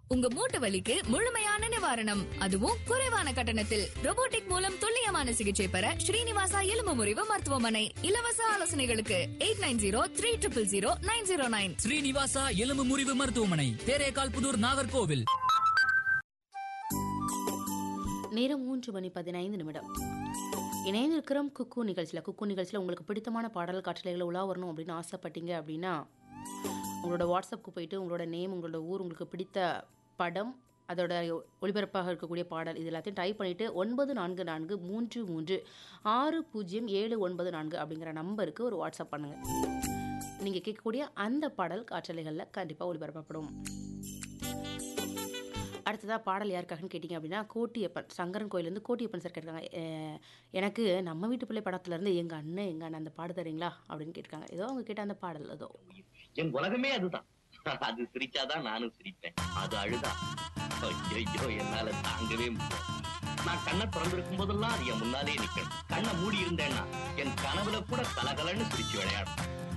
உங்க மூட்டு வலிக்கு முழுமையான நிவாரணம் அதுவும் குறைவான கட்டணத்தில் robotic மூலம் துல்லியமான சிகிச்சை பெற ஸ்ரீனிவாசா எலும்பு முறிவு மருத்துவமனை இலவச ஆலோசனைகளுக்கு eight nine zero three triple zero nine zero nine Srinivasa எலும்பு முறிவு மருத்துவமனை தேரேகால் புதூர் நாகர்கோவில் நேரம் மூன்று மணி பதினைந்து நிமிடம் இணைந்திருக்கிறோம் குக்கு நிகழ்ச்சியில் குக்கு நிகழ்ச்சியில் உங்களுக்கு பிடித்தமான பாடல் காட்சிகளை உலா வரணும் அப்படின்னு ஆசைப்பட்டீங்க அப்படின்னா உங்களோட வாட்ஸ்அப்புக்கு போயிட்டு உங்களோட நேம் உங்களோட ஊர் உங்களுக்கு பிடித்த படம் அதோட ஒளிபரப்பாக இருக்கக்கூடிய பாடல் இது எல்லாத்தையும் டைப் பண்ணிவிட்டு ஒன்பது நான்கு நான்கு மூன்று மூன்று ஆறு பூஜ்ஜியம் ஏழு ஒன்பது நான்கு அப்படிங்கிற நம்பருக்கு ஒரு வாட்ஸ்அப் பண்ணுங்கள் நீங்கள் கேட்கக்கூடிய அந்த பாடல் காற்றலைகளில் கண்டிப்பாக ஒளிபரப்பப்படும் அடுத்ததாக பாடல் யாருக்காகன்னு கேட்டிங்க அப்படின்னா கோட்டியப்பன் சங்கரன் கோயிலேருந்து கோட்டியப்பன் சார் கேட்டிருக்காங்க "எ- எனக்கு நம்ம வீட்டு பிள்ளை படத்துலேருந்து எங்கள் அண்ணன் எங்கள் அண்ணன் அந்த பாடு தரீங்களா அப்படின்னு கேட்டிருக்காங்க ஏதோ அவங்க கேட்ட அந்த பாடல் ஏதோ என் உலகமே அதுதான் அது சிரிச்சாதான் நானும் சிரிப்பேன் அது அழுதா ஐயோ என்னால தாங்கவே முடியல நான் கண்ணை திறந்திருக்கும் போதெல்லாம் அது என் முன்னாலே நிக்கணும் கண்ணை மூடி இருந்தேன்னா என் கனவுல கூட கலகலன்னு சிரிச்சு விளையாடும்